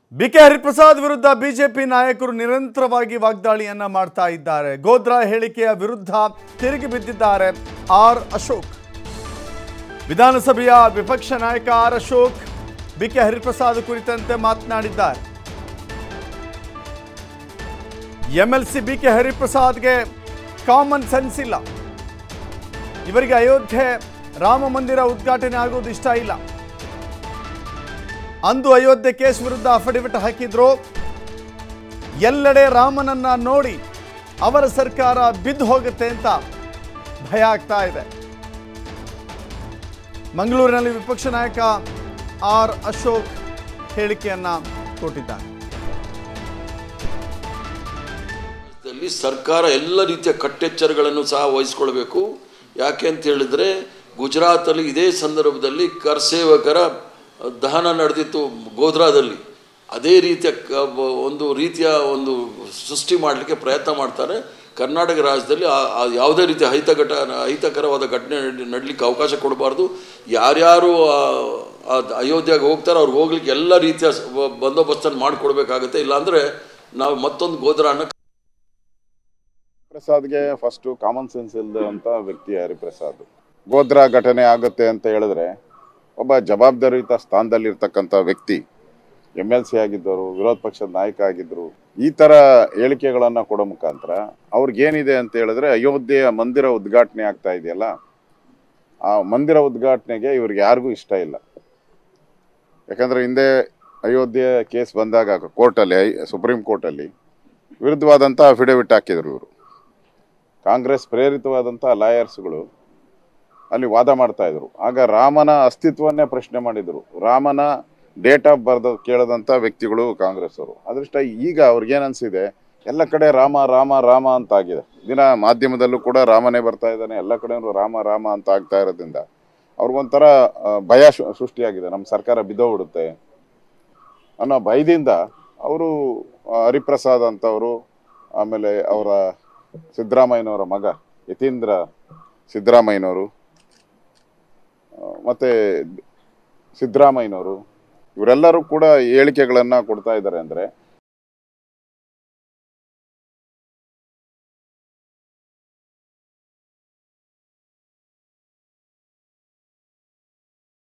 B K Hariprasad ವಿರುದ್ಧ BJP ನಾಯಕರು ನಿರಂತರವಾಗಿ ವಾಗ್ದಾಳಿಯನ್ನ ಮಾಡ್ತಾ ಇದ್ದಾರೆ ಗೋದ್ರಾ ಹೇಳಿಕೆಯ ವಿರುದ್ಧ ತಿರುಗಿ ಬಿದ್ದಿದ್ದಾರೆ ಆರ್ ಅಶೋಕ್ ವಿಧಾನಸಭೆಯ ವಿಪಕ್ಷ ನಾಯಕ R Ashok B K Hariprasad ಕುರಿತಂತೆ ಮಾತನಾಡಿದ್ದಾರೆ ಎಂಎಲ್ಸಿ ಬಿ ಕೆ ಹರಿಪ್ರಸಾದ್ಗೆ ಕಾಮನ್ ಸೆನ್ಸ್ ಇಲ್ಲ ಇವರಿಗೆ ಅಯೋಧ್ಯೆ ರಾಮ ಮಂದಿರ ಉದ್ಘಾಟನೆ ಆಗೋದು ಇಷ್ಟ ಇಲ್ಲ ಅಂದು ಅಯೋಧ್ಯೆ ಕೇಸ್ ವಿರುದ್ಧ ಅಫಿಡವಿಟ್ ಹಾಕಿದ್ರು ಎಲ್ಲೆಡೆ ರಾಮನನ್ನ ನೋಡಿ ಅವರ ಸರ್ಕಾರ ಬಿದ್ದು ಹೋಗುತ್ತೆ ಅಂತ ಭಯ ಆಗ್ತಾ ಇದೆ ಮಂಗಳೂರಿನಲ್ಲಿ ವಿಪಕ್ಷ ನಾಯಕ ಆರ್ ಅಶೋಕ್ ಹೇಳಿಕೆಯನ್ನ ಕೊಟ್ಟಿದ್ದಾರೆ ದಲ್ಲಿ ಸರ್ಕಾರ ಎಲ್ಲ ರೀತಿಯ ಕಟ್ಟೆಚ್ಚರಗಳನ್ನು ಸಹ ವಹಿಸ್ಕೊಳ್ಬೇಕು ಯಾಕೆ ಅಂತ ಹೇಳಿದ್ರೆ ಗುಜರಾತಲ್ಲಿ ಇದೇ ಸಂದರ್ಭದಲ್ಲಿ ಕರ್ಸೇವಕರ ದಹನ ನಡೆದಿತ್ತು ಗೋಧ್ರಾದಲ್ಲಿ ಅದೇ ರೀತಿಯ ಕ- ಬ- ಒಂದು ರೀತಿಯ ಒಂದು ಸೃಷ್ಟಿ ಮಾಡಲಿಕ್ಕೆ ಪ್ರಯತ್ನ ಮಾಡ್ತಾರೆ ಕರ್ನಾಟಕ ರಾಜ್ಯದಲ್ಲಿ ಆ- ಆ ಯಾವುದೇ ರೀತಿಯ ಅಹಿತಘಟ ಅಹಿತಕರವಾದ ಘಟನೆ ನಡ್- ನಡಲಿಕ್ಕೆ ಅವಕಾಶ ಕೊಡಬಾರ್ದು ಯಾರ್ಯಾರು ಆ- ಆ ಅಯೋಧ್ಯೆಗೆ ಹೋಗ್ತಾರೋ ಅವ್ರು ಹೋಗ್ಲಿಕ್ಕೆ ಎಲ್ಲ ರೀತಿಯ ಸ- ಬ- ಬಂದೋಬಸ್ತನ್ನು ಮಾಡಿಕೊಡ್ಬೇಕಾಗತ್ತೆ ಇಲ್ಲಾಂದರೆ ನಾವು ಮತ್ತೊಂದು ಗೋಧ್ರಾನ ಪ್ರಸಾದ್ಗೆ ಫಸ್ಟು ಕಾಮನ್ ಸೆನ್ಸ್ ಇಲ್ಲದಂಥ ವ್ಯಕ್ತಿ ಹರಿಪ್ರಸಾದ್ ಗೋದ್ರಾ ಘಟನೆ ಆಗುತ್ತೆ ಅಂತ ಹೇಳಿದ್ರೆ ಒಬ್ಬ ಜವಾಬ್ದಾರಿಯುತ ಸ್ಥಾನದಲ್ಲಿರ್ತಕ್ಕಂಥ ವ್ಯಕ್ತಿ ಎಮ್ ಎಲ್ ಸಿ ಆಗಿದ್ದರು ವಿರೋಧ ಪಕ್ಷದ ನಾಯಕ ಆಗಿದ್ದರು ಈ ಥರ ಹೇಳಿಕೆಗಳನ್ನು ಕೊಡೋ ಮುಖಾಂತರ ಅವ್ರಿಗೇನಿದೆ ಅಂತ ಹೇಳಿದ್ರೆ ಅಯೋಧ್ಯೆಯ ಮಂದಿರ ಉದ್ಘಾಟನೆ ಆಗ್ತಾ ಇದೆಯಲ್ಲ ಆ ಮಂದಿರ ಉದ್ಘಾಟನೆಗೆ ಇವ್ರಿಗೆ ಯಾರಿಗೂ ಇಷ್ಟ ಇಲ್ಲ ಯಾಕಂದ್ರೆ ಹಿಂದೆ ಅಯೋಧ್ಯೆ ಕೇಸ್ ಬಂದಾಗ ಕೋರ್ಟಲ್ಲಿ ಸುಪ್ರೀಂ ಕೋರ್ಟಲ್ಲಿ ವಿರುದ್ಧವಾದಂಥ ಅಫಿಡವಿಟ್ ಹಾಕಿದ್ರು ಇವರು ಕಾಂಗ್ರೆಸ್ ಪ್ರೇರಿತವಾದಂಥ ಲಾಯರ್ಸ್ಗಳು ಅಲ್ಲಿ ವಾದ ಮಾಡ್ತಾ ಇದ್ರು ಆಗ ರಾಮನ ಅಸ್ತಿತ್ವನ್ನೇ ಪ್ರಶ್ನೆ ಮಾಡಿದ್ರು ರಾಮನ ಡೇಟ್ ಆಫ್ ಬರ್ದ ಕೇಳದಂಥ ವ್ಯಕ್ತಿಗಳು ಕಾಂಗ್ರೆಸ್ ಅವರು ಅದೃಷ್ಟ ಈಗ ಅವ್ರಿಗೇನ್ ಅನ್ಸಿದೆ ಎಲ್ಲ ಕಡೆ ರಾಮ ರಾಮ ರಾಮ ಅಂತ ಆಗಿದೆ ದಿನ ಮಾಧ್ಯಮದಲ್ಲೂ ಕೂಡ ರಾಮನೇ ಬರ್ತಾ ಇದ್ದಾನೆ ಎಲ್ಲ ಕಡೆನೂ ರಾಮ ರಾಮ ಅಂತ ಆಗ್ತಾ ಇರೋದ್ರಿಂದ ಅವ್ರಿಗೊಂಥರ ಆ, ಭಯ ಸೃ- ಸೃಷ್ಟಿಯಾಗಿದೆ ನಮ್ಮ ಸರ್ಕಾರ ಬಿದ್ದೋಗ್ಬಿಡುತ್ತೆ ಅನ್ನೋ ಭಯದಿಂದ ಅವರು ಹರಿಪ್ರಸಾದ್ ಅಂತವರು ಆಮೇಲೆ ಅವರ ಸಿದ್ದರಾಮಯ್ಯನವರ ಮಗ ಯತೀಂದ್ರ ಸಿದ್ದರಾಮಯ್ಯನವರು ಆ, ಮತ್ತೆ ಸಿದ್ದರಾಮಯ್ಯನವರು ಇವರೆಲ್ಲರೂ ಕೂಡ ಹೇಳಿಕೆಗಳನ್ನ ಕೊಡ್ತಾ ಇದ್ದಾರೆ ಅಂದ್ರೆ